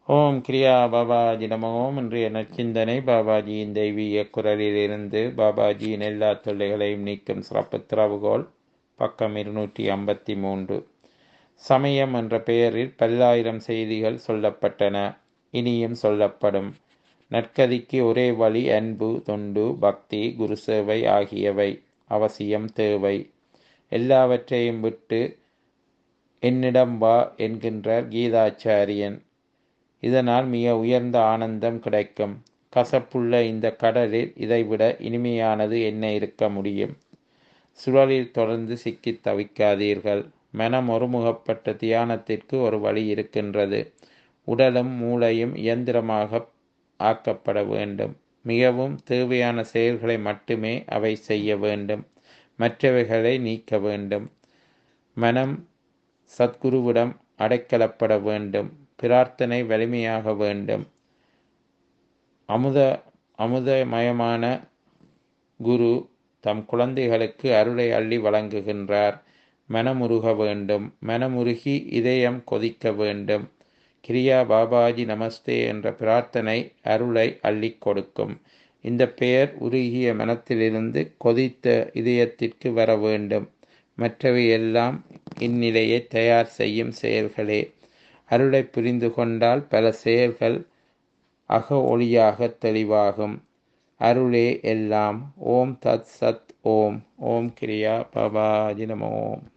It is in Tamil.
ஓம் கிரியா பாபாஜி நம ஓம் இன்றைய நற்சிந்தனை பாபாஜியின் தெய்வீக குரலிலிருந்து பாபாஜியின் எல்லா தொல்லைகளையும் நீக்கும் சிறப்பு திறவுகோல் பக்கம் இருநூற்றி ஐம்பத்தி மூன்று சமயம் என்ற பெயரில் பல்லாயிரம் செய்திகள் சொல்லப்பட்டன இனியும் சொல்லப்படும் நற்கதிக்கு ஒரே வழி அன்பு தொண்டு பக்தி குரு சேவை ஆகியவை அவசியம் தேவை எல்லாவற்றையும் விட்டு என்னிடம் வா என்கின்றார் கீதாச்சாரியன் இதனால் மிக உயர்ந்த ஆனந்தம் கிடைக்கும் கசப்புள்ள இந்த கடலில் இதைவிட இனிமையானது என்ன இருக்க முடியும் சுழலில் தொடர்ந்து சிக்கித் தவிக்காதீர்கள் மனம் ஒருமுகப்பட்ட தியானத்திற்கு ஒரு வழி இருக்கின்றது உடலும் மூளையும் இயந்திரமாக ஆக்கப்பட வேண்டும் மிகவும் தேவையான செயல்களை மட்டுமே அவை செய்ய வேண்டும் மற்றவைகளை நீக்க வேண்டும் மனம் சத்குருவிடம் அடைக்கலப்பட வேண்டும் பிரார்த்தனை வலிமையாக வேண்டும் அமுத அமுதமயமான குரு தம் குழந்தைகளுக்கு அருளை அள்ளி வழங்குகின்றார் மனமுருக வேண்டும் மனமுருகி இதயம் கொதிக்க வேண்டும் கிரியா பாபாஜி நமஸ்தே என்ற பிரார்த்தனை அருளை அள்ளி கொடுக்கும் இந்த பெயர் உருகிய மனத்திலிருந்து கொதித்த இதயத்திற்கு வர வேண்டும் மற்றவை எல்லாம் இந்நிலையை தயார் செய்யும் செயல்களே அருளை புரிந்து கொண்டால் பல செயல்கள் அக ஒளியாக தெளிவாகும் அருளே எல்லாம் ஓம் தத் சத் ஓம் ஓம் கிரியா பாபாஜி நம ஓம்